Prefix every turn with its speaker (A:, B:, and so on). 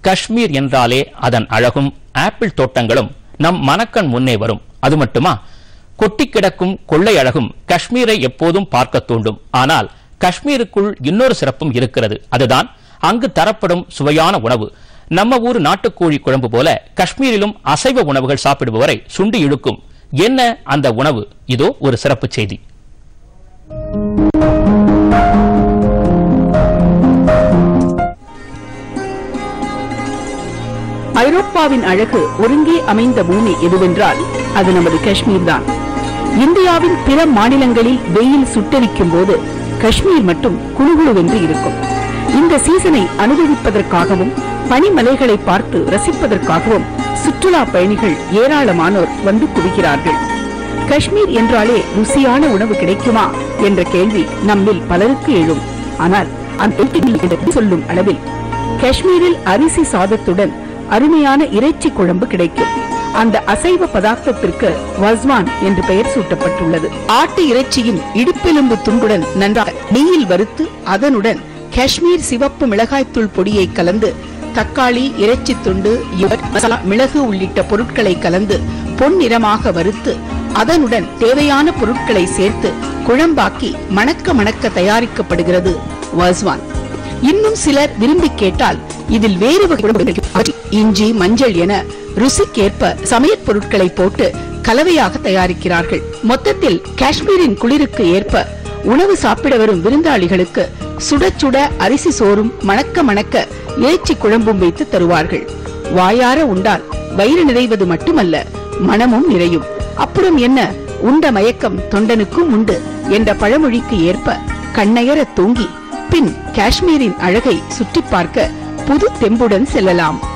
A: காஷ்மீர் என்றாலே அதன் அழகும் ஆப்பிள் தோட்டங்களும் நம் மனக்கண் முன்னே வரும் அது மட்டுமா கொட்டி கிடக்கும் கொள்ளை அழகும் காஷ்மீரை எப்போதும் பார்க்க தூண்டும் ஆனால் காஷ்மீருக்குள் இன்னொரு சிறப்பும் இருக்கிறது அதுதான் அங்கு தரப்படும் சுவையான உணவு நம்ம ஊர் நாட்டுக்கோழி குழம்பு போல காஷ்மீரிலும் அசைவ உணவுகள் சாப்பிடுபவரை சுண்டி இழுக்கும் என்ன அந்த உணவு இதோ ஒரு சிறப்பு செய்தி
B: ஐரோப்பாவின் அழகு ஒருங்கே அமைந்த பூமி எதுவென்றால் அது நமது காஷ்மீர் தான் இந்தியாவின் பிற மாநிலங்களில் வெயில் சுட்டரிக்கும் போது காஷ்மீர் மட்டும் குளுகுளுவென்று இருக்கும் இந்த சீசனை அனுபவிப்பதற்காகவும் பனிமலைகளை பார்த்து ரசிப்பதற்காகவும் சுற்றுலா பயணிகள் ஏராளமானோர் வந்து குவிக்கிறார்கள் காஷ்மீர் என்றாலே ருசியான உணவு கிடைக்குமா என்ற கேள்வி நம்மில் பலருக்கு எழும் ஆனால் அந்த கேள்வியில் என்று சொல்லும் அளவில் காஷ்மீரில் அரிசி சாதத்துடன் அருமையான இறைச்சி குழம்பு கிடைக்கும் அந்த அசைவ பதார்த்தத்திற்கு வஸ்வான் என்று பெயர் சூட்டப்பட்டுள்ளது ஆட்டு இறைச்சியின் இடுப்பெலும்பு துண்டுடன் நன்றாக நெய்யில் வறுத்து அதனுடன் காஷ்மீர் சிவப்பு மிளகாய்த்தூள் பொடியை கலந்து தக்காளி இறைச்சி துண்டு இவர் மசாலா மிளகு உள்ளிட்ட பொருட்களை கலந்து பொன்னிறமாக வறுத்து அதனுடன் தேவையான பொருட்களை சேர்த்து குழம்பாக்கி மணக்க மணக்க தயாரிக்கப்படுகிறது வாஸ்வான் இன்னும் சிலர் விரும்பி கேட்டால் இதில் வேறு வகை குழம்புகள் இருக்கும். அவற்றில் இஞ்சி மஞ்சள் என ருசிக்கேற்ப சமையற் பொருட்களை போட்டு கலவையாக தயாரிக்கிறார்கள் மொத்தத்தில் காஷ்மீரின் குளிருக்கு ஏற்ப உணவு சாப்பிட வரும் விருந்தாளிகளுக்கு சுட சுட அரிசி சோறும் மணக்க மணக்க இறைச்சி குழம்பும் வைத்து தருவார்கள் வாயார உண்டால் வயிறு நிறைவது மட்டுமல்ல மனமும் நிறையும் அப்புறம் என்ன உண்ட மயக்கம் தொண்டனுக்கும் உண்டு என்ற பழமொழிக்கு ஏற்ப கண்ணையர தூங்கி பின் காஷ்மீரின் அழகை சுற்றி பார்க்க புது தெம்புடன் செல்லலாம்